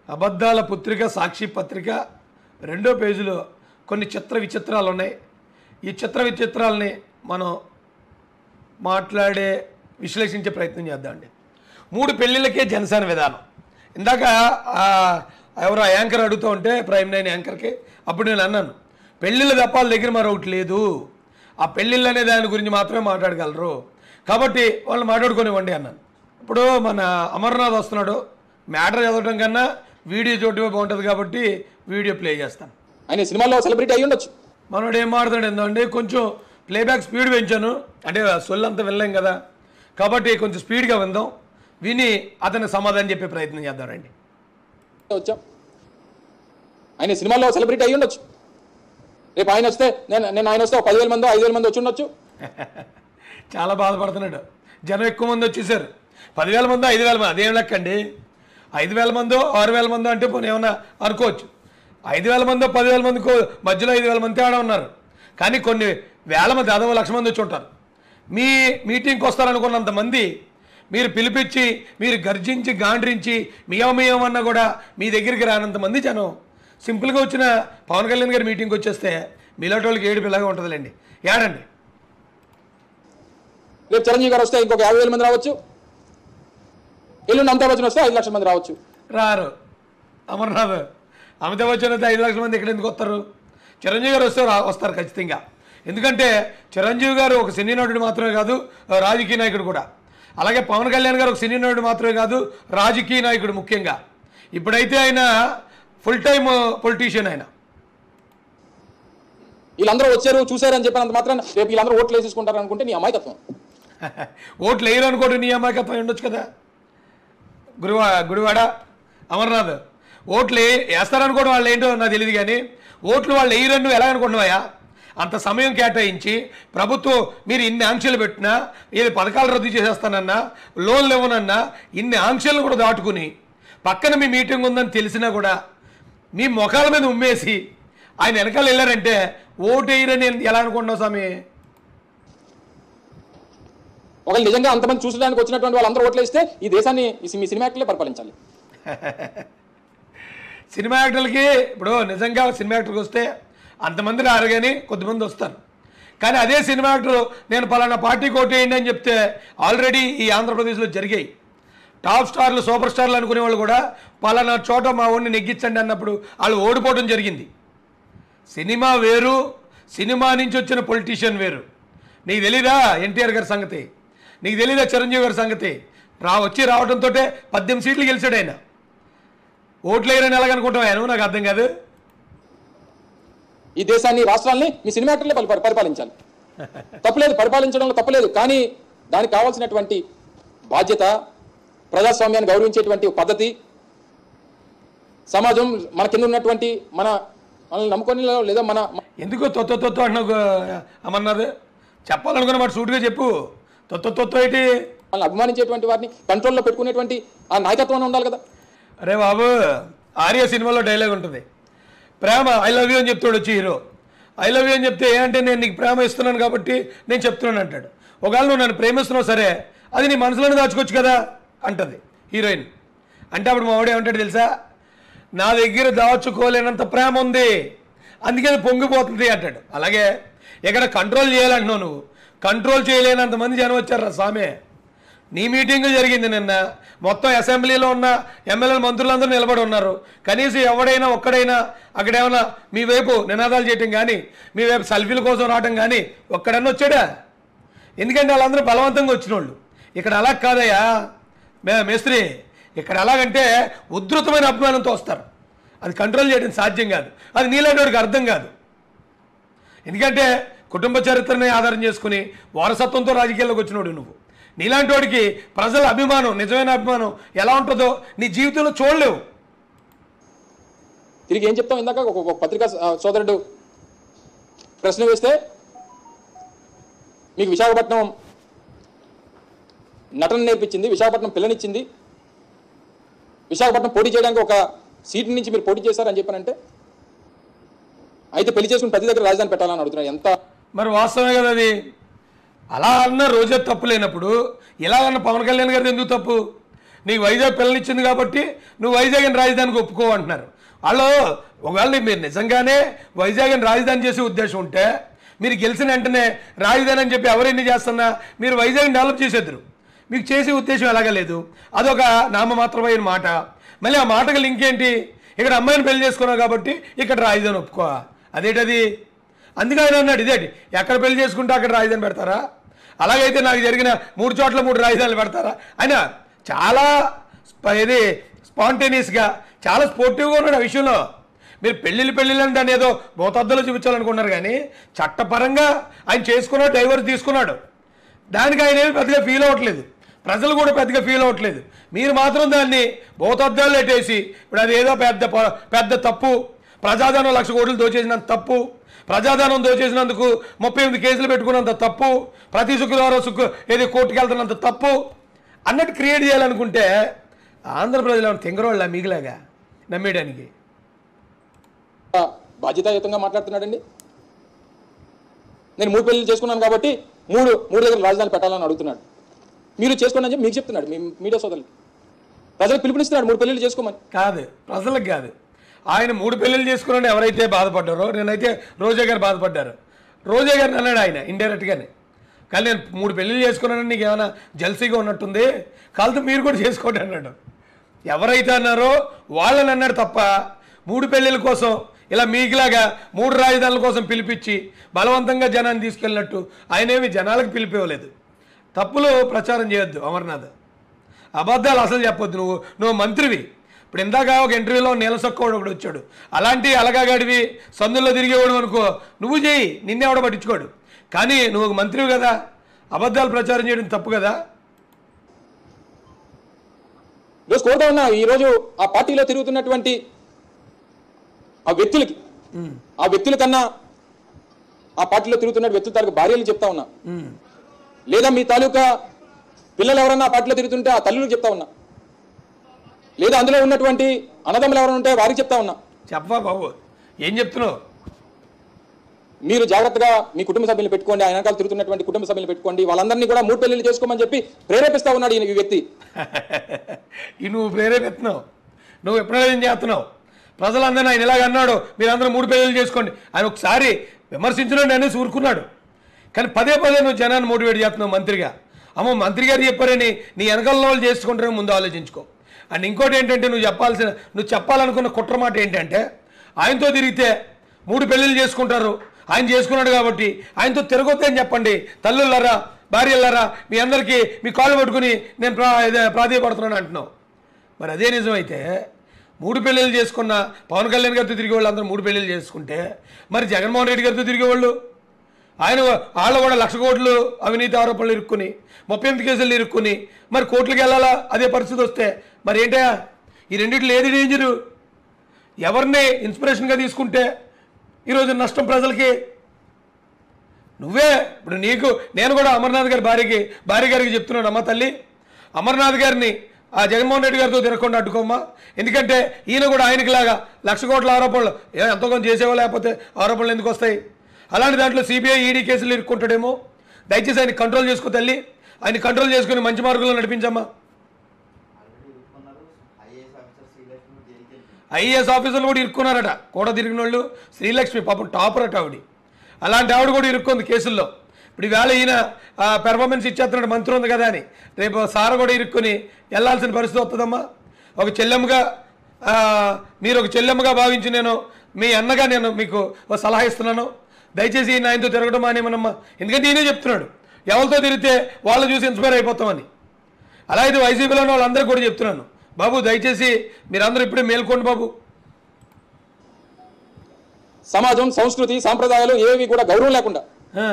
అబద్ధాల పుత్రిక సాక్షి పత్రిక రెండో పేజీలో కొన్ని చిత్ర విచిత్రాలు ఉన్నాయి ఈ చిత్ర విచిత్రాలని మనం మాట్లాడే విశ్లేషించే ప్రయత్నం చేద్దామండి మూడు పెళ్ళిళ్ళకే జనసేన విధానం ఇందాక ఆ, ఎవరో యాంకర్ అడుగుతూ ఉంటే ప్రైమ్ నైన్ యాంకర్కి అప్పుడు నేను అన్నాను పెళ్ళిళ్ళ తప్ప వాళ్ళ దగ్గర మరొకటి లేదు ఆ పెళ్ళిళ్ళు అనే దాని గురించి మాత్రమే మాట్లాడగలరు కాబట్టి వాళ్ళు మాట్లాడుకోనివ్వండి అన్నాను ఇప్పుడు మన అమర్నాథ్ వస్తున్నాడు మ్యాటర్ చదవడం కన్నా వీడియో చూడటమే బాగుంటుంది కాబట్టి వీడియో ప్లే చేస్తాను ఆయన సినిమాలో సెలబ్రిటీ అయి ఉండొచ్చు మనోడు ఏం మాట్లాడు ఏందండి కొంచెం ప్లేబ్యాక్ స్పీడ్ పెంచాను అంటే సొల్లు అంతా వినలేం కదా కాబట్టి కొంచెం స్పీడ్గా విందాం విని అతనికి సమాధానం చెప్పే ప్రయత్నం చేద్దాం రండి వచ్చాం ఆయన సినిమాలో సెలబ్రిటీ అయి ఉండొచ్చు రేపు ఆయన వస్తే నేను నేను ఆయన వస్తే ఒక పదివేల మంది ఐదు వేల మంది వచ్చి ఉండొచ్చు చాలా బాధపడుతున్నాడు జనం ఎక్కువ మంది వచ్చేసారు పదివేల మంది ఐదు వేల మంది అదేం లెక్క అండి ఐదు వేల మందో ఆరు వేల మందో అంటే పోనీ ఏమన్నా అనుకోవచ్చు ఐదు వేల మందో పదివేల మందికో మధ్యలో ఐదు వేల మంది తేడా ఉన్నారు కానీ కొన్ని వేల మంది దాదాపు లక్ష మంది వచ్చి ఉంటారు మీ మీటింగ్కి వస్తారనుకున్నంత మంది మీరు పిలిపించి మీరు గర్జించి గాండ్రించి మియమన్నా కూడా మీ దగ్గరికి రానంత మంది జనం సింపుల్గా వచ్చిన పవన్ కళ్యాణ్ గారి మీటింగ్కి వచ్చేస్తే మీలాంటి వాళ్ళకి ఏడు పిల్లగా ఉంటుందిలేండి ఏడండి రేపు చిరంజీవి గారు వస్తే ఇంకొక యాభై వేల మంది రావచ్చు ఎల్లుండి అమితాబ్ బచ్చన్ వస్తే ఐదు లక్షల మంది రావచ్చు రారు అమర్నాథ్ అమితాబ్ బచ్చన్ అయితే ఐదు లక్షల మంది ఇక్కడ ఎందుకు వస్తారు చిరంజీవి గారు వస్తే రా- వస్తారు ఖచ్చితంగా ఎందుకంటే చిరంజీవి గారు ఒక సినీ నటుడు మాత్రమే కాదు రాజకీయ నాయకుడు కూడా అలాగే పవన్ కళ్యాణ్ గారు ఒక సినీ నటుడు మాత్రమే కాదు రాజకీయ నాయకుడు ముఖ్యంగా ఇప్పుడైతే ఆయన ఫుల్ టైమ్ పొలిటీషియన్ ఆయన వీళ్ళందరూ వచ్చారు చూశారు అని చెప్పినంత మాత్రం రేపు వీళ్ళందరూ ఓట్లు వేసేసుకుంటారు అనుకుంటే నీ అమాయకత్వం ఓట్లు వేయరు అనుకోండి నీ అమాయకత్వం ఉండొచ్చు కదా గురువా గుడివాడ అమర్నాథ్ ఓట్లు వే- వేస్తారనుకోవడం వాళ్ళు ఏంటో నాకు తెలియదు కానీ ఓట్లు వాళ్ళు వేయరని నువ్వు ఎలా అనుకుంటున్నావా అంత సమయం కేటాయించి ప్రభుత్వం మీరు ఇన్ని ఆంక్షలు పెట్టినా ఏది పథకాలు రద్దు చేసేస్తానన్నా లోన్లు ఇవ్వనన్నా ఇన్ని ఆంక్షలను కూడా దాటుకుని పక్కన మీ మీటింగ్ ఉందని తెలిసినా కూడా మీ ముఖాల మీద ఉమ్మేసి ఆయన వెనకాల వెళ్ళారంటే ఓటు వేయరని ఎలా అనుకుంటున్నావు స్వామి ఒకవేళ నిజంగా అంతమంది చూసడానికి వచ్చినటువంటి వాళ్ళందరూ ఓట్లు వేస్తే ఈ దేశాన్ని ఈ మీ సినిమా యాక్టర్లే పరిపాలించాలి సినిమా యాక్టర్లకి ఇప్పుడు నిజంగా సినిమా యాక్టర్కి వస్తే అంతమంది రారు కానీ కొద్దిమంది వస్తారు కానీ అదే సినిమా యాక్టర్ నేను పలానా పార్టీకి ఓటేయండి అని చెప్తే ఆల్రెడీ ఈ ఆంధ్రప్రదేశ్లో జరిగాయి టాప్ స్టార్లు సూపర్ స్టార్లు అనుకునే వాళ్ళు కూడా పలానా చోట మా ఓడిని నెగ్గించండి అన్నప్పుడు వాళ్ళు ఓడిపోవడం జరిగింది సినిమా వేరు సినిమా నుంచి వచ్చిన పొలిటీషియన్ వేరు నీకు తెలీదా ఎన్టీఆర్ గారి సంగతి నీకు తెలీదా చిరంజీవి గారి సంగతి రా వచ్చి రావడంతో పద్దెనిమిది సీట్లు గెలిచాడు ఆయన ఓట్లు వేయరని ఎలాగనుకుంటావు ఆయన నాకు అర్థం కాదు ఈ దేశాన్ని రాష్ట్రాల్ని మీ సినిమా యాక్టర్లే పరి- పరిపాలించాలి తప్పులేదు పరిపాలించడంలో తప్పులేదు కానీ దానికి కావాల్సినటువంటి బాధ్యత ప్రజాస్వామ్యాన్ని గౌరవించేటువంటి పద్ధతి సమాజం మన కింద ఉన్నటువంటి మన మనల్ని నమ్ముకొని లేదా మన ఎందుకో తొత్త తొత్త అంటున్నావు అమర్నాథ్ చెప్పాలనుకున్న మాట సూటిగా చెప్పు తొత్త తొత్త ఏంటి మనల్ని అభిమానించేటువంటి వారిని కంట్రోల్లో పెట్టుకునేటువంటి ఆ నాయకత్వం ఉండాలి కదా అరే బాబు ఆర్య సినిమాలో డైలాగ్ ఉంటుంది ప్రేమ ఐ లవ్ యూ అని చెప్తాడు వచ్చి హీరో ఐ లవ్ యూ అని చెప్తే ఏ అంటే నేను నీకు ప్రేమ ఇస్తున్నాను కాబట్టి నేను చెప్తున్నాను అంటాడు ఒకవేళ నువ్వు నన్ను ప్రేమిస్తున్నావు సరే అది నీ మనసులోనే దాచుకోవచ్చు కదా అంటది హీరోయిన్ అంటే అప్పుడు మా వాడు ఏమంటాడు తెలుసా నా దగ్గర దాచుకోలేనంత ప్రేమ ఉంది అందుకే అది పొంగిపోతుంది అంటాడు అలాగే ఇక్కడ కంట్రోల్ చేయాలంటున్నావు నువ్వు కంట్రోల్ చేయలేనంత మంది జనం వచ్చారు రా సామే నీ మీటింగ్ జరిగింది నిన్న మొత్తం అసెంబ్లీలో ఉన్న ఎమ్మెల్యే మంత్రులందరూ నిలబడి ఉన్నారు కనీసం ఎవడైనా ఒక్కడైనా అక్కడేమన్నా మీ వైపు నినాదాలు చేయటం కానీ మీ వైపు సెల్ఫీల కోసం రావటం కానీ ఒక్కడన్నా వచ్చాడా ఎందుకంటే వాళ్ళందరూ బలవంతంగా వచ్చిన వాళ్ళు ఇక్కడ అలా కాదయ్యా మే మేస్త్రి ఇక్కడ ఎలాగంటే ఉధృతమైన అభిమానంతో వస్తారు అది కంట్రోల్ చేయడం సాధ్యం కాదు అది నీలాంటి వాడికి అర్థం కాదు ఎందుకంటే కుటుంబ చరిత్రని ఆధారం చేసుకుని వారసత్వంతో రాజకీయాల్లోకి వచ్చినోడు నువ్వు నీలాంటి వాడికి ప్రజల అభిమానం నిజమైన అభిమానం ఎలా ఉంటుందో నీ జీవితంలో చూడలేవు తిరిగి ఏం చెప్తాం ఇందాక ఒక ఒక పత్రికా ఆ, సోదరుడు ప్రశ్న వేస్తే మీకు విశాఖపట్నం నటన నేర్పించింది విశాఖపట్నం పిల్లనిచ్చింది విశాఖపట్నం పోటీ చేయడానికి ఒక సీట్ నుంచి మీరు పోటీ చేశారని చెప్పానంటే అయితే పెళ్లి చేసుకుని ప్రతి దగ్గర రాజధాని పెట్టాలని అడుగుతున్నాడు ఎంత మరి వాస్తవమే కదా అది అలా అన్న రోజే తప్పు లేనప్పుడు ఇలా అన్న పవన్ కళ్యాణ్ గారిది ఎందుకు తప్పు నీకు వైజాగ్ పిల్లనిచ్చింది కాబట్టి నువ్వు వైజాగ్ రాజధానికి ఒప్పుకో అంటున్నారు వాళ్ళు ఒకవేళ మీరు నిజంగానే వైజాగ్ రాజధాని చేసే ఉద్దేశం ఉంటే మీరు గెలిచిన వెంటనే రాజధాని అని చెప్పి ఎవరెన్ని చేస్తున్నా మీరు వైజాగ్ డెవలప్ చేసేద్దరు మీకు చేసే ఉద్దేశం ఎలాగా లేదు అదొక నామమాత్రమైన మాట మళ్ళీ ఆ మాటకు లింక్ ఏంటి ఇక్కడ అమ్మాయిని పెళ్లి చేసుకున్నావు కాబట్టి ఇక్కడ రాజధాని ఒప్పుకో అదేంటది అందుకే ఆయన అన్నాడు ఇదేంటి ఎక్కడ పెళ్లి చేసుకుంటే అక్కడ రాజధాని పెడతారా అలాగైతే నాకు జరిగిన మూడు చోట్ల మూడు రాజధానులు పెడతారా ఆయన చాలా స్ప- ఇది స్పాంటేనియస్గా చాలా స్పోర్టివ్గా ఉన్నాడు ఆ విషయంలో మీరు పెళ్ళిళ్ళు పెళ్ళిళ్ళు అంటే దాన్ని ఏదో భూతద్దులో చూపించాలనుకున్నారు కానీ చట్టపరంగా ఆయన చేసుకున్నాడు డైవర్స్ తీసుకున్నాడు దానికి ఆయన ఏమి పెద్దగా ఫీల్ అవ్వట్లేదు ప్రజలు కూడా పెద్దగా ఫీల్ అవ్వట్లేదు మీరు మాత్రం దాన్ని భూతద్దాలు పెట్టేసి ఇప్పుడు అది ఏదో పెద్ద ప- పెద్ద తప్పు ప్రజాధనం లక్ష కోట్లు దోచేసినంత తప్పు ప్రజాధనం దోచేసినందుకు ముప్పై ఎనిమిది కేసులు పెట్టుకున్నంత తప్పు ప్రతి శుక్రవారం శుక్ర ఏది కోర్టుకు వెళ్తున్నంత తప్పు అన్నట్టు క్రియేట్ చేయాలనుకుంటే ఆంధ్ర ప్రజలు ఏమైనా తింగరోళ్ళ మిగిలాగా నమ్మేయడానికి బాధ్యతాయుతంగా మాట్లాడుతున్నాడండి నేను మూడు పెళ్లి చేసుకున్నాను కాబట్టి మూడు మూడు దగ్గర రాజధాని పెట్టాలని అడుగుతున్నాడు మీరు చేసుకోండి అని చెప్పి మీకు చెప్తున్నాడు మీ మీడియా సోదరులు ప్రజలకు పిలుపునిస్తున్నాడు మూడు పెళ్లిళ్ళు చేసుకోమని కాదు ప్రజలకు కాదు ఆయన మూడు పెళ్ళిళ్ళు చేసుకున్నాను ఎవరైతే బాధపడ్డారో నేనైతే రోజా గారు బాధపడ్డారు రోజా గారిని అన్నాడు ఆయన ఇండైరెక్ట్గానే కానీ నేను మూడు పెళ్ళిళ్ళు చేసుకున్నానని నీకు ఏమైనా జల్సీగా ఉన్నట్టుంది కాలుతో మీరు కూడా చేసుకోండి అన్నాడు ఎవరైతే అన్నారో వాళ్ళని అన్నాడు తప్ప మూడు పెళ్ళిళ్ళ కోసం ఇలా మీకులాగా మూడు రాజధానుల కోసం పిలిపించి బలవంతంగా జనాన్ని తీసుకెళ్ళినట్టు ఆయనేమి జనాలకు పిలిపివ్వలేదు తప్పులు ప్రచారం చేయొద్దు అమర్నాథ్ అబద్ధాలు అసలు చెప్పొద్దు నువ్వు నువ్వు మంత్రివి ఇప్పుడు ఇందాక ఒక ఇంటర్వ్యూలో నీలసొక్కవాడు ఒకడు వచ్చాడు అలాంటి అలగాగాడివి సందుల్లో తిరిగేవాడు అనుకో నువ్వు చేయి నిన్నే ఎవడ పట్టించుకోడు కానీ నువ్వు ఒక మంత్రివి కదా అబద్ధాలు ప్రచారం చేయడం తప్పు కదా ఈరోజు కోరుతా ఉన్నా ఈరోజు ఆ పార్టీలో తిరుగుతున్నటువంటి ఆ వ్యక్తులకి ఆ వ్యక్తుల కన్నా ఆ పార్టీలో తిరుగుతున్న వ్యక్తుల తాలూకు భార్యలు చెప్తా ఉన్నా లేదా మీ తాలూకా పిల్లలు ఎవరన్నా ఆ పార్టీలో తిరుగుతుంటే ఆ తల్లులకు చెప్తా ఉన్నా లేదా అందులో ఉన్నటువంటి అన్నదమ్ములు ఎవరైనా ఉంటే వారికి చెప్తా ఉన్నా చెప్పవా బాబు ఏం చెప్తున్నావు మీరు జాగ్రత్తగా మీ కుటుంబ సభ్యులు పెట్టుకోండి ఆయన వెనకాల తిరుగుతున్నటువంటి కుటుంబ సభ్యులు పెట్టుకోండి వాళ్ళందరినీ కూడా మూడు పెళ్లిళ్ళు చేసుకోమని చెప్పి ప్రేరేపిస్తా ఉన్నాడు ఈయన ఈ వ్యక్తి ఈ నువ్వు ప్రేరేపిస్తున్నావు నువ్వు ఎప్పుడైనా ఏం చేస్తున్నావు ప్రజలందరినీ ఆయన ఇలాగ అన్నాడు మీరందరూ మూడు పెళ్ళిళ్ళు చేసుకోండి ఆయన ఒకసారి విమర్శించడం అనేసి ఊరుకున్నాడు కానీ పదే పదే నువ్వు జనాన్ని మోటివేట్ చేస్తున్నావు మంత్రిగా అమ్మో మంత్రి గారు చెప్పారని నీ వెనకాల వాళ్ళు చేసుకుంటారని ముందు ఆలోచించుకో అండ్ ఇంకోటి ఏంటంటే నువ్వు చెప్పాల్సిన నువ్వు చెప్పాలనుకున్న కుట్ర మాట ఏంటంటే ఆయనతో తిరిగితే మూడు పెళ్ళిళ్ళు చేసుకుంటారు ఆయన చేసుకున్నాడు కాబట్టి ఆయనతో తిరగొద్దు అని చెప్పండి తల్లులారా భార్యలారా మీ అందరికీ మీ కాళ్ళు పట్టుకుని నేను ప్రా ఇదే ప్రాధేయపడుతున్నాను అంటున్నావు మరి అదే నిజమైతే మూడు పెళ్ళిళ్ళు చేసుకున్న పవన్ కళ్యాణ్ గారితో తిరిగే వాళ్ళు అందరూ మూడు పెళ్ళిళ్ళు చేసుకుంటే మరి జగన్మోహన్ రెడ్డి గారితో తిరిగేవాళ్ళు ఆయన వాళ్ళు కూడా లక్ష కోట్లు అవినీతి ఆరోపణలు ఇరుక్కుని ముప్పై ఎనిమిది కేసులు ఇరుక్కుని మరి కోర్టులకు వెళ్ళాలా అదే పరిస్థితి వస్తే మరి ఏంటా ఈ రెండిట్లో ఏది డేంజరు ఎవరిని ఇన్స్పిరేషన్గా తీసుకుంటే ఈరోజు నష్టం ప్రజలకి నువ్వే ఇప్పుడు నీకు నేను కూడా అమర్నాథ్ గారి భార్యకి భార్య గారికి చెప్తున్నాను అమ్మ తల్లి అమర్నాథ్ గారిని ఆ జగన్మోహన్ రెడ్డి గారితో తిరగకుండా అడ్డుకోమ్మా ఎందుకంటే ఈయన కూడా ఆయనకిలాగా లక్ష కోట్ల ఆరోపణలు ఏ ఎంతో కొంత చేసేవో లేకపోతే ఆరోపణలు ఎందుకు వస్తాయి అలాంటి దాంట్లో సిబిఐ ఈడీ కేసులు ఇరుక్కుంటాడేమో దయచేసి ఆయన కంట్రోల్ చేసుకో తల్లి ఆయన కంట్రోల్ చేసుకుని మంచి మార్గంలో నడిపించమ్మా ఆల్రెడీ ఇరుక్కున్నారు ఐఏఎస్ ఆఫీసర్ శ్రీలక్ష్మి జైలుకి వెళ్ళింది ఐఏఎస్ ఆఫీసర్లు కూడా ఇరుక్కున్నారట కూడా తిరిగిన వాళ్ళు శ్రీలక్ష్మి పాపం టాపర్ అట ఆవిడ అలాంటి ఆవిడ కూడా ఇరుక్కుంది కేసుల్లో ఇప్పుడు ఈవేళ ఈయన పెర్ఫార్మెన్స్ ఇచ్చేస్తున్నాడు మంత్రి ఉంది కదా అని రేపు సార్ కూడా ఇరుక్కుని వెళ్ళాల్సిన పరిస్థితి వస్తుందమ్మా ఒక చెల్లెమ్మగా ఆ, మీరు ఒక చెల్లెమ్మగా భావించి నేను మీ అన్నగా నేను మీకు ఒక సలహా ఇస్తున్నాను దయచేసి ఈయన ఆయనతో తిరగడం మానేమనమ్మా ఎందుకంటే ఈయనే చెప్తున్నాడు ఎవరితో తిరిగితే వాళ్ళు చూసి ఇన్స్పైర్ అయిపోతామని అలా అయితే వైసీపీలో ఉన్న వాళ్ళందరికీ కూడా చెప్తున్నాను బాబు దయచేసి మీరందరూ ఇప్పుడే మేల్కోండి బాబు సమాజం సంస్కృతి సాంప్రదాయాలు ఏవి కూడా గౌరవం లేకుండా ఆ.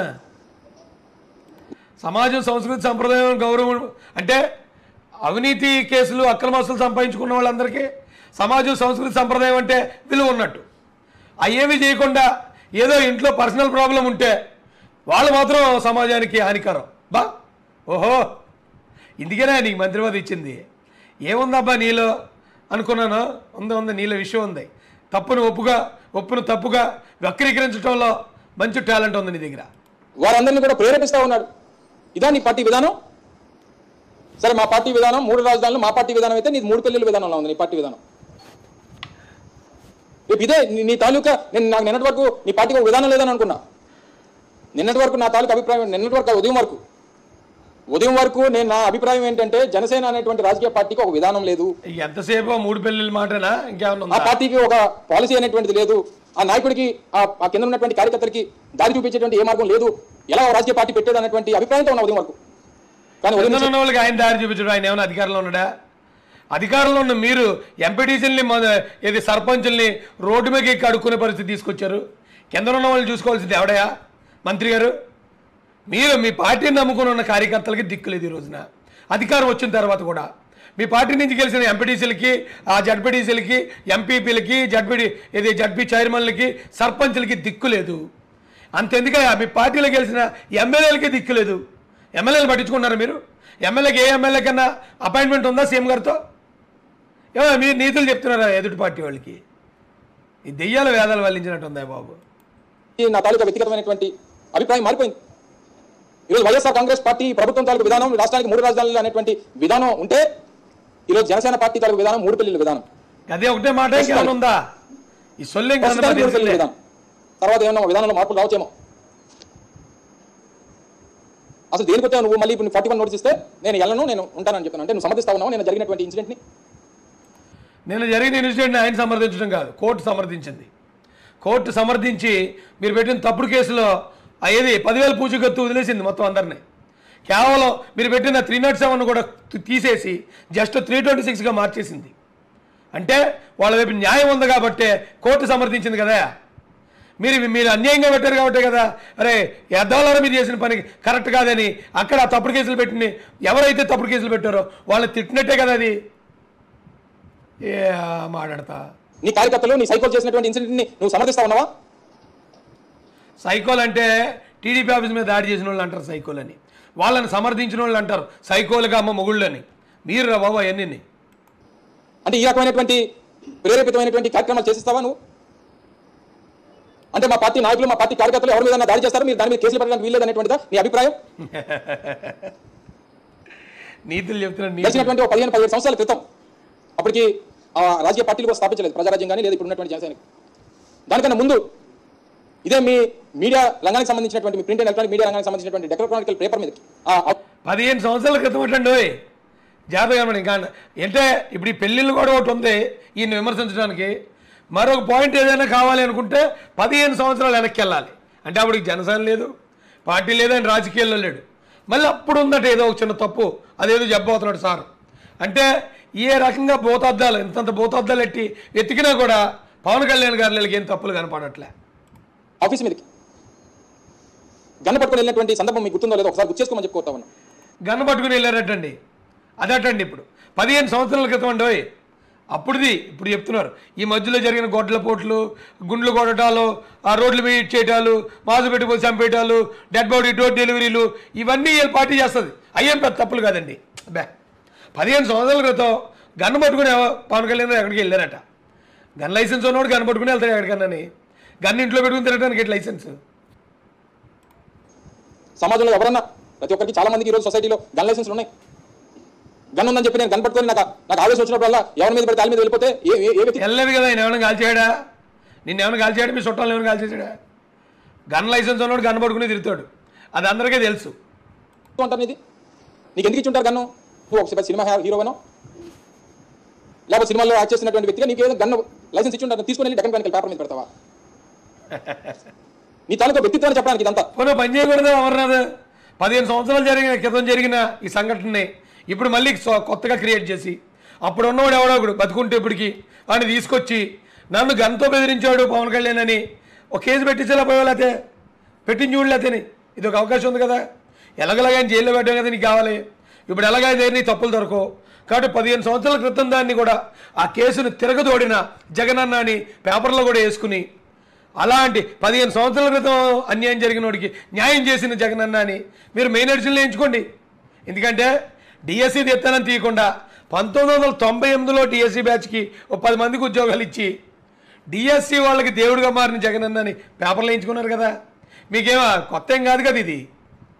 సమాజం సంస్కృతి సంప్రదాయం గౌరవం అంటే అవినీతి కేసులు అక్రమాస్తులు సంపాదించుకున్న వాళ్ళందరికీ సమాజం సంస్కృతి సంప్రదాయం అంటే విలువ ఉన్నట్టు అవేవి చేయకుండా ఏదో ఇంట్లో పర్సనల్ ప్రాబ్లం ఉంటే వాళ్ళు మాత్రం సమాజానికి హానికరం బా ఓహో ఇందుకేనా నీకు మంత్రి పదవి ఇచ్చింది ఏముందబ్బా నీలో అనుకున్నాను ఉంది ఉంది నీలో విషయం ఉంది తప్పును ఒప్పుగా ఒప్పును తప్పుగా వక్రీకరించడంలో మంచి టాలెంట్ ఉంది నీ దగ్గర వారందరినీ కూడా ప్రేరేపిస్తా ఉన్నాడు ఇదా నీ పార్టీ విధానం సరే మా పార్టీ విధానం మూడు రాజధానులు మా పార్టీ విధానం అయితే నీ మూడు పెళ్లిల విధానంలో ఉంది నీ పార్టీ విధానం రేపు ఇదే నీ- నీ తాలూకా నేను నాకు నిన్నటి వరకు నీ పార్టీకి ఒక విధానం లేదని అనుకున్నా నిన్నటి వరకు నా తాలూకా అభిప్రాయం నిన్నటి వరకు కాదు, ఉదయం వరకు ఉదయం వరకు నేను నా అభిప్రాయం ఏంటంటే జనసేన అనేటువంటి రాజకీయ పార్టీకి ఒక విధానం లేదు ఎంతసేపు ఆ మూడు పెళ్ళిళ్ళ మాటనా ఇంకేమన్నా ఆ ఉందా పార్టీకి ఒక పాలసీ అనేటువంటిది లేదు ఆ నాయకుడికి ఆ ఆ కింద ఉన్నటువంటి కార్యకర్తలకి దారి చూపించేటువంటి ఏ మార్గం లేదు ఎలా ఓ రాజకీయ పార్టీ పెట్టాడు అనేటువంటి అభిప్రాయంతో ఉన్న ఉదయం వరకు కానీ ఉదయం కింద ఉన్న వాళ్ళకి ఆయన దారి చూపించడం ఆయన ఏమైనా అధికారంలో ఉన్నాడా అధికారంలో ఉన్న మీరు ఎంపీటీసీలని ఏది సర్పంచుల్ని రోడ్డు మీద ఎక్కి అడుక్కునే పరిస్థితి తీసుకొచ్చారు కింద ఉన్న వాళ్ళు చూసుకోవాల్సింది ఎవడయా మంత్రి గారు మీరు మీ పార్టీని నమ్ముకుని ఉన్న కార్యకర్తలకి దిక్కులేదు ఈ రోజున అధికారం వచ్చిన తర్వాత కూడా మీ పార్టీ నుంచి గెలిచిన ఎంపీటీసీలకి ఆ జడ్పీటీసీలకి ఎంపీపీలకి జడ్పీడి ఇది జడ్పీ చైర్మన్లకి సర్పంచ్లకి దిక్కు లేదు అంతెందుకయ్యా మీ పార్టీలో గెలిచిన ఎమ్మెల్యేలకి దిక్కు లేదు ఎమ్మెల్యేలు పట్టించుకున్నారా మీరు ఎమ్మెల్యేకి ఏ ఎమ్మెల్యే కన్నా అపాయింట్మెంట్ ఉందా సీఎం గారితో ఏమో మీరు నీతులు చెప్తున్నారా ఎదుటి పార్టీ వాళ్ళకి ఈ దెయ్యాల వేదాలు వల్లించినట్టు ఉందా బాబు ఈ నా తాలూకా వ్యక్తిగతమైనటువంటి అభిప్రాయం మారిపోయింది ఈరోజు వైఎస్ఆర్ కాంగ్రెస్ పార్టీ ప్రభుత్వం తాలూకు విధానం రాష్ట్రానికి మూడు రాజధానులు అనేటువంటి విధానం ఉంటే ఈరోజు జనసేన పార్టీ తాలూకు విధానం మూడు పెళ్లిల విధానం అదే ఒకటే మాట ఇంకేమైనా ఉందా ఈ సొల్లేం ప్రస్తుతానికి మూడు పెళ్లిల విధానం తర్వాత ఏమన్నా విధానంలో మార్పులు రావచ్చేమో అసలు దేనికి వచ్చావు నువ్వు మళ్ళీ ఇప్పుడు ఫార్టీ వన్ నోటీస్ ఇస్తే నేను వెళ్ళను నేను ఉంటానని చెప్తాను అంటే నువ్వు సమర్థిస్తా ఉన్నావు నేను జరిగినటువంటి ఇన్సిడెంట్ని నిన్న జరిగిన ఇన్సిడెంట్ని ఆయన సమర్థించడం కాదు కోర్టు సమర్థించింది కోర్టు సమర్థించి మీరు పెట్టిన తప్పుడు కేసులో ఆ ఏది పదివేల పూచికత్తు వదిలేసింది మొత్తం అందరినీ కేవలం మీరు పెట్టిన త్రీ నాట్ సెవెన్ కూడా తీ- తీసేసి జస్ట్ త్రీ ట్వంటీ సిక్స్గా మార్చేసింది అంటే వాళ్ళ వైపు న్యాయం ఉంది కాబట్టే కోర్టు సమర్థించింది కదా మీరు మీరు అన్యాయంగా పెట్టారు కాబట్టే కదా అరే ఎద్దవాళ్ళ మీరు చేసిన పని కరెక్ట్ కాదని అక్కడ ఆ తప్పుడు కేసులు పెట్టిన ఎవరైతే తప్పుడు కేసులు పెట్టారో వాళ్ళని తిట్టినట్టే కదా అది ఏ మాట్లాడతా నీ కార్యకర్తలు నీ సైకోల్ చేసినటువంటి ఇన్సిడెంట్ని నువ్వు సమర్థిస్తా ఉన్నావా సైకోల్ అంటే టీడీపీ ఆఫీస్ మీద దాడి చేసిన వాళ్ళు అంటారు సైకోల్ అని వాళ్ళని సమర్థించిన వాళ్ళు అంటారు సైకోలుగా అమ్మ మొగుళ్ళు అని మీరు రా బాబు అవన్నీ అంటే ఈ రకమైనటువంటి ప్రేరేపితమైనటువంటి కార్యక్రమాలు చేసిస్తావా నువ్వు అంటే మా పార్టీ నాయకులు మా పార్టీ కార్యకర్తలు ఎవరి మీద దాడి చేస్తారు మీరు దాని మీద కేసులు పెట్టడానికి వీల్లేదు అనేటువంటిదా నీ అభిప్రాయం నీతులు చెప్తున్నా నీతులు గడిచినటువంటి ఒక పదిహేను పదిహేను సంవత్సరాల క్రితం అప్పటికి ఆ రాజకీయ పార్టీలు కూడా స్థాపించలేదు ప్రజారాజ్యం కానీ లేదా ఇప్పుడు ఉన్నటువంటి జనసేనకి దానికన్నా ముందు ఇదే మీ మీడియా రంగానికి సంబంధించినటువంటి మీ ప్రింట్ అండ్ ఎలక్ట్రానిక్ మీడియా రంగానికి సంబంధించినటువంటి డెక్రోక్రానికల్ పేపర్ మీద ఆ పదిహేను సంవత్సరాల క్రితం అంటండి ఓయ్ జాగ్రత్తగా మనం ఇంకా అంటే ఇప్పుడు ఈ పెళ్ళిళ్ళు కూడా ఒకటి ఉంది ఈయన విమర్శించడానికి మరొక పాయింట్ ఏదైనా కావాలి అనుకుంటే పదిహేను సంవత్సరాలు వెనక్కి వెళ్ళాలి అంటే అప్పుడు జనసేన లేదు పార్టీ లేదు ఆయన రాజకీయాల్లో లేడు మళ్ళీ అప్పుడు ఉందట ఏదో ఒక చిన్న తప్పు అదేదో చెప్పబోతున్నాడు సార్ అంటే ఏ రకంగా భూతార్థాలు ఇంతంత భూతార్థాలు ఎట్టి వెతికినా కూడా పవన్ కళ్యాణ్ గారి ఏం తప్పులు కనపడట్లే ఆఫీస్ మీదకి గన్న పట్టుకొని వెళ్ళినటువంటి సందర్భం మీకు గుర్తుందో లేదో ఒకసారి గుర్తు చేసుకోమని చెప్పుకోతా ఉన్నా గన్ను పట్టుకుని వెళ్ళారటండి అదటండి ఇప్పుడు పదిహేను సంవత్సరాల క్రితం అండి ఓయ్. అప్పుడుది ఇప్పుడు చెప్తున్నారు ఈ మధ్యలో జరిగిన గొడ్ల పోట్లు గుండ్లు కొట్టడాలు ఆ రోడ్లు మీద చేయటాలు మాజు పెట్టుకొని చంపేయటాలు డెడ్ బాడీ డోర్ డెలివరీలు ఇవన్నీ వీళ్ళు పార్టీ చేస్తుంది అయ్యేం పెద్ద తప్పులు కాదండి అబ్బే పదిహేను సంవత్సరాల క్రితం గన్ను పట్టుకుని ఎవ- పవన్ కళ్యాణ్ గారు ఎక్కడికి వెళ్ళారట గన్ లైసెన్స్ ఉన్నవాడు గన్ పట్టుకుని వెళ్తాడు ఎక్కడికన్నా గన్ ఇంట్లో పెట్టుకుని తిరగడానికి ఏంటి లైసెన్స్ సమాజంలో ఎవరన్నా ప్రతి ఒక్కరికి చాలా మందికి ఈరోజు సొసైటీలో గన్ లైసెన్స్లు ఉన్నాయి గన్ ఉందని చెప్పి నేను గన్ పట్టుకొని నాకు నాకు ఆవేశం వచ్చినప్పుడల్లా ఎవరి మీద పడితే వాళ్ళ మీద వెళ్ళిపోతే ఏ ఏ- ఏ వ్యక్తి వెళ్ళలేదు కదా ఆయన ఏమైనా కాల్చేయడా నిన్ను ఏమైనా కాల్చేయడా మీ చుట్టాలు ఏమైనా కాల్చేసాడా గన్ లైసెన్స్ ఉన్నవాడు గన్ పట్టుకుని తిరుగుతాడు అది అందరికీ తెలుసు అంటారు ఇది నీకు ఎందుకు ఇచ్చి ఉంటారు గన్ను నువ్వు ఒక సినిమా హీరోవనో లేకపోతే సినిమాలో యాక్ట్ చేసినటువంటి వ్యక్తిగా నీకు ఏదో గన్ను లైసెన్స్ ఇచ్చి ఉంటారు తీసుకొని వెళ్ళి డెక్కన్ వెనకాల పేపర్ మీద పెడతావా నీ తాలూకా వ్యక్తిత్వాన్ని చెప్పడానికి ఇదంతా పోనీ పని చేయకూడదు అమర్నాథ్ పదిహేను సంవత్సరాలు జరిగిన క్రితం జరిగిన ఈ సంఘటనని ఇప్పుడు మళ్ళీ స్వ- కొత్తగా క్రియేట్ చేసి అప్పుడు ఉన్నవాడు ఎవడో ఒకడు బతుకుంటే ఇప్పటికి వాడిని తీసుకొచ్చి నన్ను గన్తో బెదిరించాడు పవన్ కళ్యాణ్ అని ఒక కేసు పెట్టించేలా పోయేలాతే పెట్టించి చూడలేతేని ఇది ఒక అవకాశం ఉంది కదా ఎలాగలాగా ఆయన జైల్లో పెట్టాం కదా నీకు కావాలి ఇప్పుడు ఎలాగైతే దేని తప్పులు దొరకవు కాబట్టి పదిహేను సంవత్సరాల క్రితం దాన్ని కూడా ఆ కేసును తిరగదోడిన జగనన్న అని పేపర్లో కూడా వేసుకుని అలాంటి పదిహేను సంవత్సరాల క్రితం అన్యాయం జరిగిన వాడికి న్యాయం చేసిన జగనన్న అని మీరు మెయిన్ ఎడిషన్లో ఎంచుకోండి ఎందుకంటే డిఎస్సి ఎత్తానని తీయకుండా పంతొమ్మిది వందల తొంభై ఎనిమిదిలో డిఎస్సి బ్యాచ్కి ఒక పది మందికి ఉద్యోగాలు ఇచ్చి డిఎస్సి వాళ్ళకి దేవుడిగా మారిన జగనన్న అని పేపర్లో ఎంచుకున్నారు కదా మీకేమో కొత్త ఏం కాదు కదా ఇది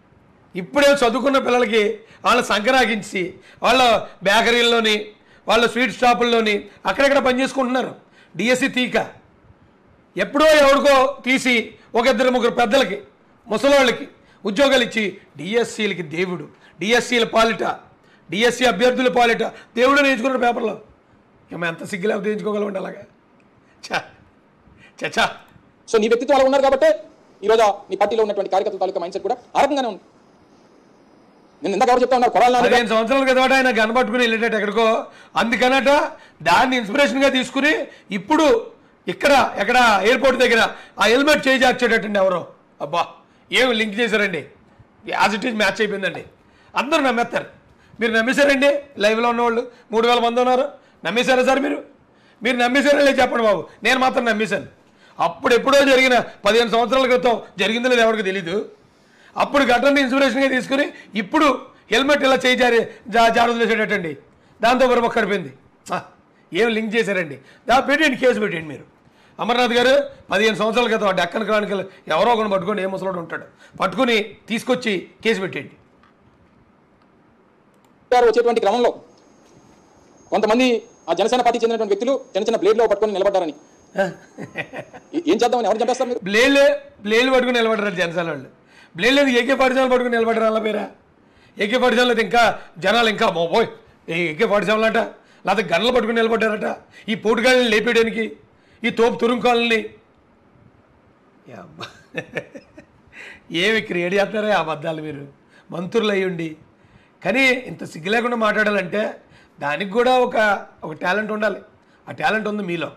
ఇప్పుడే చదువుకున్న పిల్లలకి వాళ్ళ సంకరాగించి వాళ్ళ బేకరీల్లోని వాళ్ళ స్వీట్ షాపుల్లోని అక్కడెక్కడ పనిచేసుకుంటున్నారు డిఎస్సి తీక ఎప్పుడో ఎవరికో తీసి ఒక ఇద్దరు ముగ్గురు పెద్దలకి ముసలోళ్ళకి ఉద్యోగాలు ఇచ్చి డిఎస్సీలకి దేవుడు డిఎస్సీల పాలిట డిఎస్సి అభ్యర్థుల పాలిట దేవుడు నేర్చుకున్న పేపర్లో ఇక మేము ఎంత సిగ్గు లేకపోతే నేర్చుకోగలం అలాగా చా చచ్చా సో నీ వ్యక్తిత్వం అలా ఉన్నారు కాబట్టి ఈరోజు ఆ నీ పార్టీలో ఉన్నటువంటి కార్యకర్తల తాలూకా మైండ్ సెట్ కూడా ఆ రకంగానే ఉంది నేను ఇందాక ఎవరు చెప్తా ఉన్నారు కొడాలి నాని గారు- పదిహేను సంవత్సరాల క్రితం ఆయన కనబట్టుకుని వెళ్ళేటట్టు ఎక్కడికో అందుకనట దాన్ని ఇన్స్పిరేషన్గా తీసుకుని ఇప్పుడు ఇక్కడ ఎక్కడ ఎయిర్పోర్ట్ దగ్గర ఆ హెల్మెట్ చేయి జార్చేటట్టండి ఎవరో అబ్బా ఏం లింక్ చేశారండి యాజ్ ఇట్ ఈజ్ మ్యాచ్ అయిపోయిందండి అందరూ నమ్మేస్తారు మీరు నమ్మేశారండి లైవ్లో ఉన్నవాళ్ళు మూడు వేల మంది ఉన్నారు నమ్మేశారా సార్ మీరు మీరు నమ్మేశారా లేదు చెప్పండి బాబు నేను మాత్రం నమ్మేశాను అప్పుడు ఎప్పుడో జరిగిన పదిహేను సంవత్సరాల క్రితం జరిగిందో లేదు ఎవరికి తెలీదు అప్పుడు ఘటనని ఇన్స్పిరేషన్గా తీసుకుని ఇప్పుడు హెల్మెట్ ఇలా చేయి జారి జా జారు చేసేటట్టండి దాంతో మరొక కడిపోయింది ఆ, ఏం లింక్ చేశారండి దా పెట్టండి కేసు పెట్టండి మీరు అమర్నాథ్ గారు పదిహేను సంవత్సరాల క్రితం ఆ డక్కన్ క్రానికల్ ఎవరో ఒకరిని పట్టుకొని ఏ ముసలోడు ఉంటాడు పట్టుకుని తీసుకొచ్చి కేసు పెట్టండి గారు వచ్చేటువంటి క్రమంలో కొంతమంది ఆ జనసేన పార్టీ చెందినటువంటి వ్యక్తులు చిన్న చిన్న బ్లేడ్లో పట్టుకొని నిలబడ్డారని ఏ- ఏం చేద్దామని ఎవరు చంపేస్తారు మీరు బ్లేడ్లే బ్లేడ్లు పట్టుకుని నిలబడ్డారు జనసేన వాళ్ళు బ్లేడ్ లేదు ఏకే పాఠశాల పట్టుకుని నిలబడ్డారు అలా పేరా ఏకే పాఠశాల అయితే ఇంకా జనాలు ఇంకా మోపోయ్ ఏకే పాఠశాల అంట లేకపోతే గన్నులు పట్టుకుని నిలబడ్డారట ఈ పోటుగాళ్ళని లేపేయడానికి ఈ తోపు తురుంకాలని ఏమి క్రియేట్ చేస్తారా ఆ అబద్ధాలు మీరు మంత్రులు అయ్యుండి కానీ ఇంత సిగ్గు లేకుండా మాట్లాడాలంటే దానికి కూడా ఒక ఒక టాలెంట్ ఉండాలి ఆ టాలెంట్ ఉంది మీలో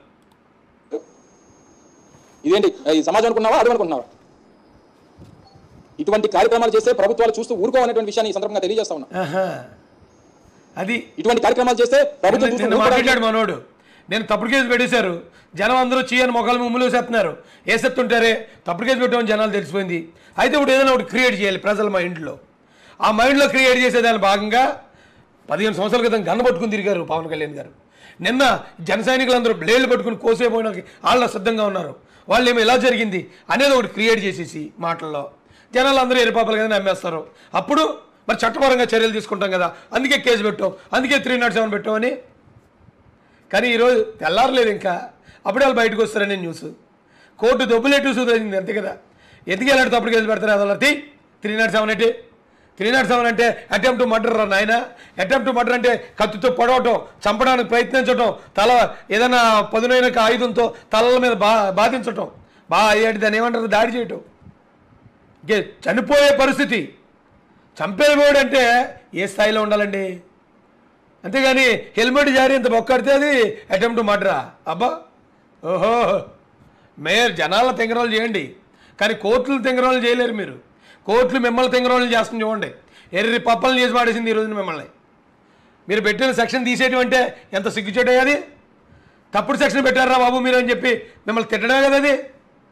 ఇదేంటి ఈ సమాజం అనుకున్నావా అడుగు అనుకున్నావా ఇటువంటి కార్యక్రమాలు చేస్తే ప్రభుత్వాలు చూస్తూ ఊరుకోవాలనేటువంటి విషయాన్ని ఈ సందర్భంగా తెలియజేస్తా ఉన్నా ఆహా. అది ఇటువంటి కార్యక్రమాలు చేస్తే ప్రభుత్వం నిన్న- చూస్తూ నిన్న ఊరుకోవడానికి- మాట్లాడాడు మనోడు నేను తప్పుడు కేసు పెట్టేశారు జనం అందరూ చీయని మొక్కలు ముమ్ములు వేసేస్తున్నారు వేసేస్తుంటారే తప్పుడు కేసు పెట్టామని జనాలు తెలిసిపోయింది అయితే ఇప్పుడు ఏదైనా ఒకటి క్రియేట్ చేయాలి ప్రజల మైండ్లో ఆ మైండ్లో క్రియేట్ చేసేదాని భాగంగా పదిహేను సంవత్సరాల క్రితం గన్న పట్టుకుని తిరిగారు పవన్ కళ్యాణ్ గారు నిన్న జన సైనికులందరూ బ్లేడ్లు పట్టుకుని కోసేపోయినాకి వాళ్ళు సిద్ధంగా ఉన్నారు వాళ్ళు ఏమో ఎలా జరిగింది అనేది ఒకటి క్రియేట్ చేసేసి మాటల్లో జనాలు అందరూ ఎరిపాపలు కదా నమ్మేస్తారు అప్పుడు మరి చట్టపరంగా చర్యలు తీసుకుంటాం కదా అందుకే కేసు పెట్టాం అందుకే త్రీ నాట్ సెవెన్ పెట్టామని కానీ ఈరోజు తెల్లారలేదు ఇంకా అప్పుడే వాళ్ళు బయటకు వస్తారని న్యూస్ కోర్టు దొబ్బులేటు సూచింది అంతే కదా ఎందుకు వెళ్ళాడు తప్పుడు కేసు పెడతారు అదొల్ల త్రీ త్రీ నాట్ సెవెన్ ఏంటి త్రీ నాట్ సెవెన్ అంటే అటెంప్ట్ మర్డర్ రా నాయన అటెంప్ట్ మర్డర్ అంటే కత్తితో పొడవటం చంపడానికి ప్రయత్నించటం తల ఏదైనా పదునైన ఆయుధంతో తలల మీద బా బాధించటం బా ఏంటి దాన్ని ఏమంటారు దాడి చేయటం ఇంకే చనిపోయే పరిస్థితి చంపేవాడు అంటే ఏ స్థాయిలో ఉండాలండి అంతేగాని హెల్మెట్ జారి ఇంత బొక్కడితే అది అటెంప్ట్ మర్డరా అబ్బా ఓహో మేయర్ జనాల తెంగరాలు చేయండి కానీ కోర్టులు తెంగరాలు చేయలేరు మీరు కోర్టులు మిమ్మల్ని తెంగరాలు చేస్తుంది చూడండి ఎర్రి పప్పలు చేసి పాడేసింది ఈ రోజున మిమ్మల్ని మీరు పెట్టిన సెక్షన్ తీసేయడం అంటే ఎంత సిగ్గుచేటే అది తప్పుడు సెక్షన్ పెట్టారా బాబు మీరు అని చెప్పి మిమ్మల్ని తిట్టడమే కదా అది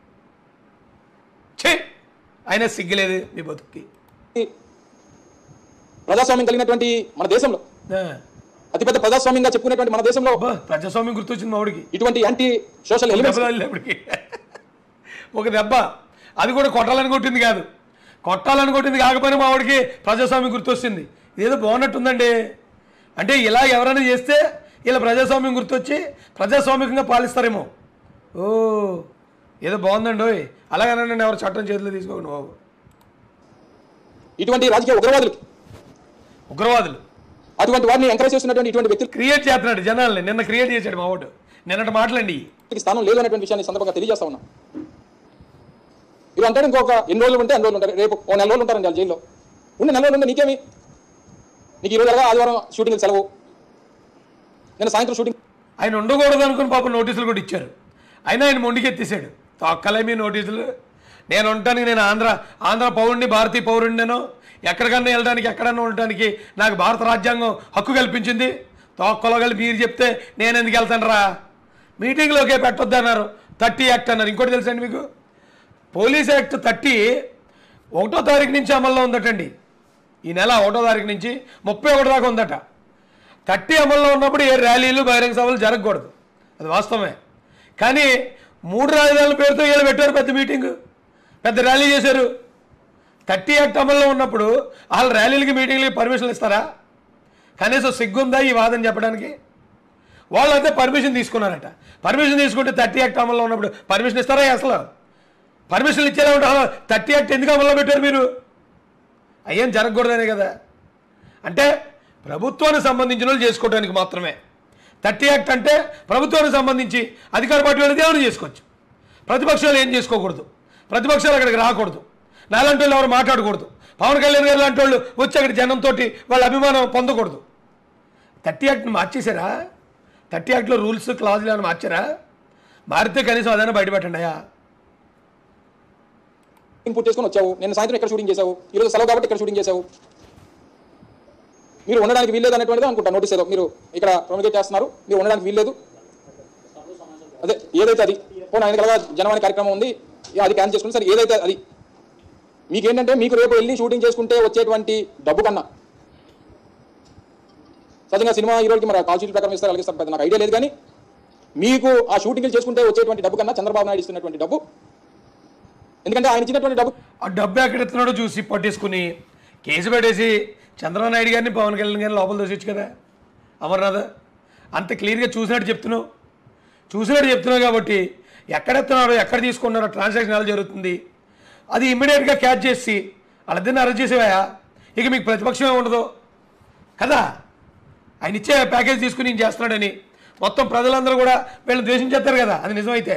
ఛే అయినా సిగ్గులేదు మీ బతుక్కి ప్రజాస్వామ్యం కలిగినటువంటి మన దేశంలో ఆ, అతిపెద్ద ప్రజాస్వామ్యంగా చెప్పుకునేటువంటి మన దేశంలో అబ్బా ప్రజాస్వామ్యం గుర్తొచ్చింది మా వాడికి ఇటువంటి యాంటీ సోషల్ ఎలిమెంట్స్ దెబ్బ తగిలినప్పటికీ ఒక దెబ్బ అది కూడా కొట్టాలని కొట్టింది కాదు కొట్టాలని కొట్టింది కాకపోయినా మా వాడికి ప్రజాస్వామ్యం గుర్తొచ్చింది ఇదేదో బాగున్నట్టుందండి అంటే ఇలా ఎవరైనా చేస్తే ఇలా ప్రజాస్వామ్యం గుర్తొచ్చి ప్రజాస్వామికంగా పాలిస్తారేమో ఓ ఏదో బాగుందండి ఓయ్ అలాగనండి ఎవరు చట్టం చేతిలో తీసుకోకండి బాబు ఇటువంటి రాజకీయ ఉగ్రవాదులకి ఉగ్రవాదులు అటువంటి వారిని ఎంకరేజ్ చేస్తున్నటువంటి ఇటువంటి వ్యక్తులకి క్రియేట్ చేస్తున్నాడు జనాల్ని నిన్న క్రియేట్ చేశాడు మా వాడు నిన్నటి మాటలండి స్థానం లేదు అనేటువంటి విషయాన్ని ఈ సందర్భంగా తెలియజేస్తా ఉన్నా మీరు అంటారు ఇంకొక ఎన్ని రోజులు ఉంటే అన్ని రోజులు ఉంటారు రేపు ఓ నెల రోజులు ఉంటారండి వాళ్ళు జైల్లో ఉండి నెల రోజులు ఉంటే నీకేమి నీకు ఈ రోజు ఎలాగా ఆదివారం షూటింగ్ సెలవు నేను సాయంత్రం షూటింగ్ ఆయన ఉండకూడదు అనుకుని పాపం నోటీసులు కూడా ఇచ్చారు అయినా ఆయన మొండికెత్తేసాడు తొక్కలేమి నోటీసులు నేను ఉండటానికి నేను ఆంధ్ర ఆంధ్ర పౌరుణ్ణి భారతీయ పౌరుణ్ణి నేను ఎక్కడికన్నా వెళ్ళడానికి ఎక్కడన్నా ఉండటానికి నాకు భారత రాజ్యాంగం హక్కు కల్పించింది తొక్కలగలి మీరు చెప్తే నేను ఎందుకు వెళ్తాను రా మీటింగ్లోకే పెట్టొద్దు అన్నారు థర్టీ యాక్ట్ అన్నారు ఇంకోటి తెలుసండి మీకు పోలీస్ యాక్ట్ థర్టీ ఒకటో తారీఖు నుంచి అమల్లో ఉందటండి ఈ నెల ఒకటో తారీఖు నుంచి ముప్పై ఒకటి దాకా ఉందట థర్టీ అమల్లో ఉన్నప్పుడు ఏ ర్యాలీలు బహిరంగ సభలు జరగకూడదు అది వాస్తవమే కానీ మూడు రాజధానుల పేరుతో వీళ్ళు పెట్టారు పెద్ద మీటింగ్ పెద్ద ర్యాలీ చేశారు థర్టీ యాక్ట్ అమల్లో ఉన్నప్పుడు వాళ్ళు ర్యాలీలకి మీటింగ్లకి పర్మిషన్లు ఇస్తారా కనీసం సిగ్గుందా ఈ వాదన చెప్పడానికి వాళ్ళైతే పర్మిషన్ తీసుకున్నారట పర్మిషన్ తీసుకుంటే థర్టీ యాక్ట్ అమల్లో ఉన్నప్పుడు పర్మిషన్ ఇస్తారా అసలు పర్మిషన్లు ఇచ్చేలా ఉంటారు థర్టీ యాక్ట్ ఎందుకు అమల్లో పెట్టారు మీరు అయ్యేం జరగకూడదనే కదా అంటే ప్రభుత్వానికి సంబంధించిన వాళ్ళు చేసుకోవడానికి మాత్రమే థర్టీ యాక్ట్ అంటే ప్రభుత్వానికి సంబంధించి అధికార పార్టీ వాళ్ళు దేవుడు చేసుకోవచ్చు ప్రతిపక్షాలు ఏం చేసుకోకూడదు ప్రతిపక్షాలు అక్కడికి రాకూడదు నాలాంటి వాళ్ళు ఎవరు మాట్లాడకూడదు పవన్ కళ్యాణ్ గారు లాంటి వాళ్ళు వచ్చి అక్కడ జనంతో వాళ్ళ అభిమానం పొందకూడదు థర్టీ యాక్ట్ని మార్చేశారా థర్టీ యాక్ట్లో రూల్స్ క్లాజులు ఏమైనా మార్చారా మారితే కనీసం అదైనా బయటపెట్టండి అయ్యా పూర్తి చేసుకొని వచ్చావు నేను సాయంత్రం ఇక్కడ షూటింగ్ చేసావు ఈ రోజు సెలవు కాబట్టి ఇక్కడ షూటింగ్ చేసావు మీరు ఉండడానికి వీల్లేదు అనేటువంటిది అనుకుంటా నోటీస్ ఏదో మీరు ఇక్కడ ప్రొమిగేట్ చేస్తున్నారు మీరు ఉండడానికి వీల్లేదు అదే ఏదైతే అది పోనీ ఆయన కలగా జనవాణి కార్యక్రమం ఉంది ఇక అది క్యాన్సిల్ చేసుకుని సరే ఏదైతే అది మీకేంటంటే మీకు రేపు వెళ్ళి షూటింగ్ చేసుకుంటే వచ్చేటువంటి డబ్బు కన్నా సహజంగా సినిమా హీరోకి మరి కాల్ షీట్ ప్రకారం ఇస్తారు అలాగే ఇస్తారు పెద్ద నాకు ఐడియా లేదు కానీ మీకు ఆ షూటింగ్లు చేసుకుంటే వచ్చేటువంటి డబ్బు కన్నా చంద్రబాబు నాయుడు ఇస్తున్నటువంటి డబ్బు ఎందుకంటే ఆయన ఇచ్చినటువంటి డబ్బు ఆ డబ్బు ఎక్కడ ఎత్తున్నాడో చూసి పట్టేసుకుని కేసు పెట్టేసి చంద్రబాబు నాయుడు గారిని పవన్ కళ్యాణ్ గారిని లోపల దోసొచ్చు కదా అమర్నాథ్ అంత క్లియర్గా చూసినట్టు చెప్తున్నావు చూసినట్టు చెప్తున్నావు కాబట్టి ఎక్కడ ఎత్తున్నారో ఎక్కడ తీసుకున్నారో ట్రాన్సాక్షన్ ఎలా జరుగుతుంది అది ఇమ్మీడియట్గా క్యాచ్ చేసి వాళ్ళిద్దరిని అరెస్ట్ చేసేవా ఇక మీకు ప్రతిపక్షమే ఉండదు కదా ఆయన ఇచ్చే ప్యాకేజ్ తీసుకుని నేను చేస్తున్నాడని మొత్తం ప్రజలందరూ కూడా వీళ్ళని ద్వేషించేస్తారు కదా అది నిజమైతే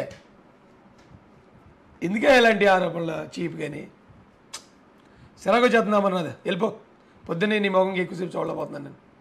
ఎందుకే ఇలాంటి ఆరోపణలు చీప్ కానీ సిరాకు చేస్తున్నామన్నది వెళ్ళిపో పొద్దున్నే నీ మొహంకి ఎక్కువసేపు చూడలేకపోతున్నాను నేను